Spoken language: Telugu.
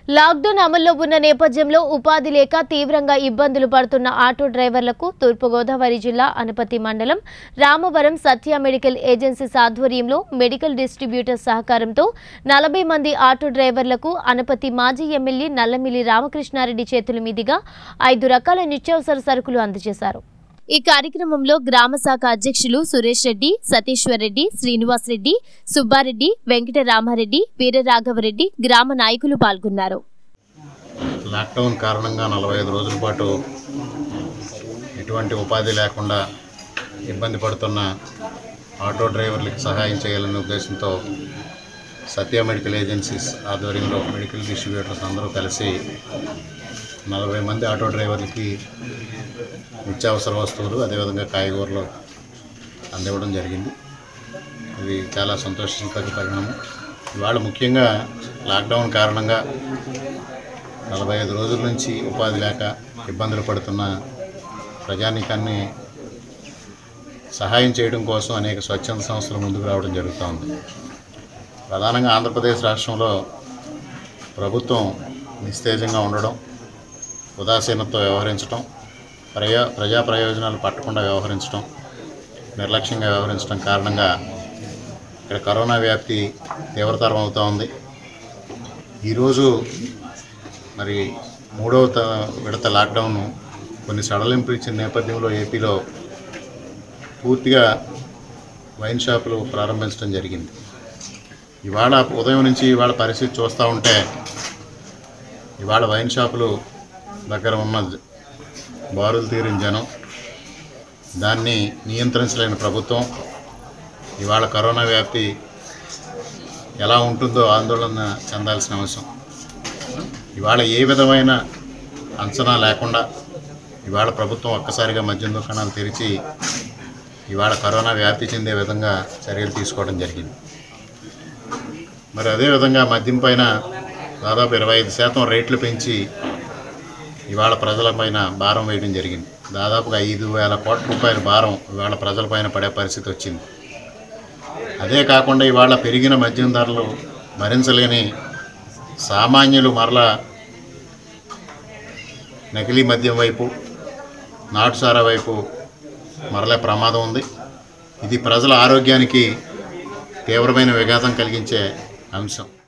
లాక్డౌన్ అమల్లో ఉన్న నేపథ్యంలో ఉపాధి లేక తీవ్రంగా ఇబ్బందులు పడుతున్న ఆటో డ్రైవర్లకు తూర్పుగోదావరి జిల్లా అనపతి మండలం రామవరం సత్య మెడికల్ ఏజెన్సీస్ ఆధ్వర్యంలో మెడికల్ డిస్ట్రిబ్యూటర్ సహకారంతో నలభై మంది ఆటో డ్రైవర్లకు అనపతి మాజీ ఎమ్మెల్యే నల్లమిల్లి రామకృష్ణారెడ్డి చేతుల మీదుగా ఐదు రకాల నిత్యావసర సరుకులు అందజేశారు ఈ కార్యక్రమంలో గ్రామ శాఖ అధ్యక్షులు సురేష్ రెడ్డి సతీశ్వర్ రెడ్డి శ్రీనివాస్ రెడ్డి సుబ్బారెడ్డి వెంకట రామారెడ్డి వీరరాఘవరెడ్డి గ్రామ నాయకులు పాల్గొన్నారు లాక్డౌన్ కారణంగా నలభై ఐదు రోజుల పాటు ఎటువంటి ఉపాధి లేకుండా ఇబ్బంది పడుతున్న ఆటో డ్రైవర్లకు సహాయం చేయాలనే ఉద్దేశంతో సత్య మెడికల్ ఏజెన్సీస్ ఆధ్వర్యంలో మెడికల్ డిస్ట్రిబ్యూటర్స్ అందరూ కలిసి నలభై మంది ఆటో డ్రైవర్లకి నిత్యావసర వస్తువులు అదేవిధంగా కాయగూరలు అందివ్వడం జరిగింది ఇది చాలా సంతోషించదగ్గ పరిణామం ఇవాళ ముఖ్యంగా లాక్డౌన్ కారణంగా నలభై ఐదు రోజుల నుంచి ఉపాధి లేక ఇబ్బందులు పడుతున్న ప్రజానీకాన్ని సహాయం చేయడం కోసం అనేక స్వచ్ఛంద సంస్థలు ముందుకు రావడం జరుగుతూ ఉంది ప్రధానంగా ఆంధ్రప్రదేశ్ రాష్ట్రంలో ప్రభుత్వం నిస్తేజంగా ఉండడం ఉదాసీనతతో వ్యవహరించడం ప్రయా ప్రజా ప్రయోజనాలు పట్టకుండా వ్యవహరించడం నిర్లక్ష్యంగా వ్యవహరించడం కారణంగా ఇక్కడ కరోనా వ్యాప్తి తీవ్రతరం అవుతూ ఉంది ఈరోజు మరి మూడవ త- విడత లాక్డౌన్ కొన్ని సడలింపులు ఇచ్చిన నేపథ్యంలో ఏపీలో పూర్తిగా వైన్ షాపులు ప్రారంభించడం జరిగింది ఇవాళ ఉదయం నుంచి ఇవాళ పరిస్థితి చూస్తూ ఉంటే ఇవాళ వైన్ షాపులు దగ్గర ఉన్న జ- బారులు తీరిన జనం దాన్ని నియంత్రించలేని ప్రభుత్వం ఇవాళ కరోనా వ్యాప్తి ఎలా ఉంటుందో ఆందోళన చెందాల్సిన అవసరం ఇవాళ ఏ విధమైన అంచనా లేకుండా ఇవాళ ప్రభుత్వం ఒక్కసారిగా మద్యం దుకాణాలు తెరిచి ఇవాళ కరోనా వ్యాప్తి చెందే విధంగా చర్యలు తీసుకోవడం జరిగింది మరి అదేవిధంగా మద్యం పైన దాదాపు ఇరవై ఐదు శాతం రేట్లు పెంచి ఇవాళ ప్రజలపైన భారం వేయడం జరిగింది దాదాపుగా ఐదు వేల కోట్ల రూపాయల భారం ఇవాళ ప్రజలపైన పడే పరిస్థితి వచ్చింది అదే కాకుండా ఇవాళ పెరిగిన మద్యం ధరలు భరించలేని సామాన్యులు మరలా నకిలీ మద్యం వైపు నాటుసారా వైపు మరలే ప్రమాదం ఉంది ఇది ప్రజల ఆరోగ్యానికి తీవ్రమైన విఘాతం కలిగించే అంశం